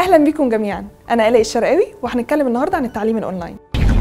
اهلا بيكم جميعا انا الاء الشرقاوي وهنتكلم النهارده عن التعليم الاونلاين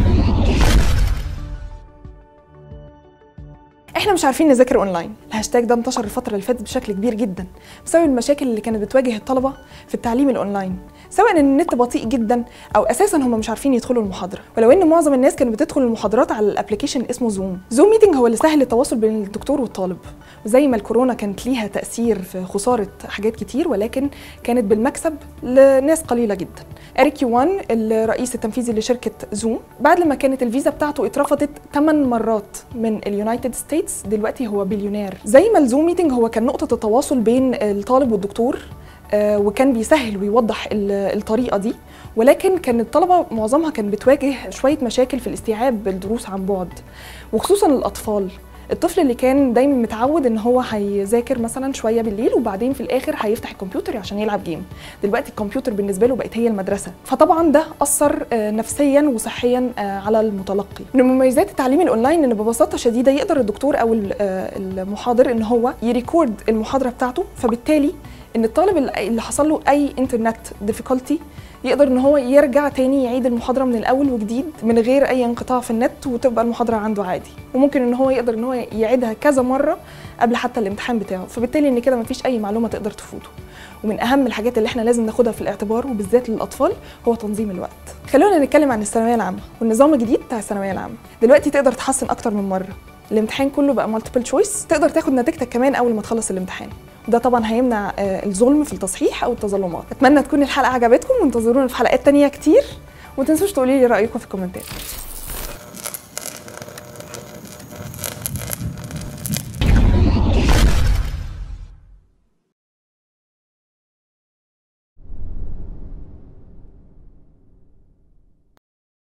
احنا مش عارفين نذاكر اونلاين الهاشتاج ده انتشر الفتره اللي فاتت بشكل كبير جدا بسبب المشاكل اللي كانت بتواجه الطلبه في التعليم الاونلاين سواء ان النت بطيء جدا او اساسا هم مش عارفين يدخلوا المحاضره ولو ان معظم الناس كانت بتدخل المحاضرات على الابلكيشن اسمه زوم زوم ميتنج هو اللي سهل التواصل بين الدكتور والطالب وزي ما الكورونا كانت ليها تاثير في خساره حاجات كتير ولكن كانت بالمكسب لناس قليله جدا اريك يوان الرئيس التنفيذي لشركه زوم بعد لما كانت الفيزا بتاعته اترفضت 8 مرات من اليونايتد ستيتس دلوقتي هو بليونير زي ما الزوم ميتنج هو كان نقطه التواصل بين الطالب والدكتور آه، وكان بيسهل ويوضح ال- الطريقه دي ولكن كان الطلبه معظمها كان بتواجه شويه مشاكل في الاستيعاب بالدروس عن بعد وخصوصا الاطفال الطفل اللي كان دايما متعود ان هو هيذاكر مثلا شويه بالليل وبعدين في الاخر هيفتح الكمبيوتر عشان يلعب جيم دلوقتي الكمبيوتر بالنسبه له بقت هي المدرسه فطبعا ده اثر آه، نفسيا وصحيا آه، على المتلقي من مميزات التعليم الاونلاين ان ببساطه شديده يقدر الدكتور او ال- آه، المحاضر ان هو يريكورد المحاضره بتاعته فبالتالي ان الطالب اللي اللي حصل له اي انترنت ديفيكولتي يقدر ان هو يرجع تاني يعيد المحاضره من الاول وجديد من غير اي انقطاع في النت وتبقى المحاضره عنده عادي وممكن ان هو يقدر ان هو يعيدها كذا مره قبل حتى الامتحان بتاعه فبالتالي ان كده مفيش اي معلومه تقدر تفوته ومن اهم الحاجات اللي احنا لازم ناخدها في الاعتبار وبالذات للاطفال هو تنظيم الوقت خلونا نتكلم عن الثانويه العامه والنظام الجديد بتاع الثانويه العامه دلوقتي تقدر تحسن اكتر من مره الامتحان كله بقى مالتيبل تشويس تقدر تاخد نتيجتك كمان اول ما تخلص الامتحان ده طبعا هيمنع آه، الظلم في التصحيح او التظلمات اتمنى تكون الحلقه عجبتكم وانتظرونا في حلقات تانية كتير وما تنسوش تقولي لي رايكم في الكومنتات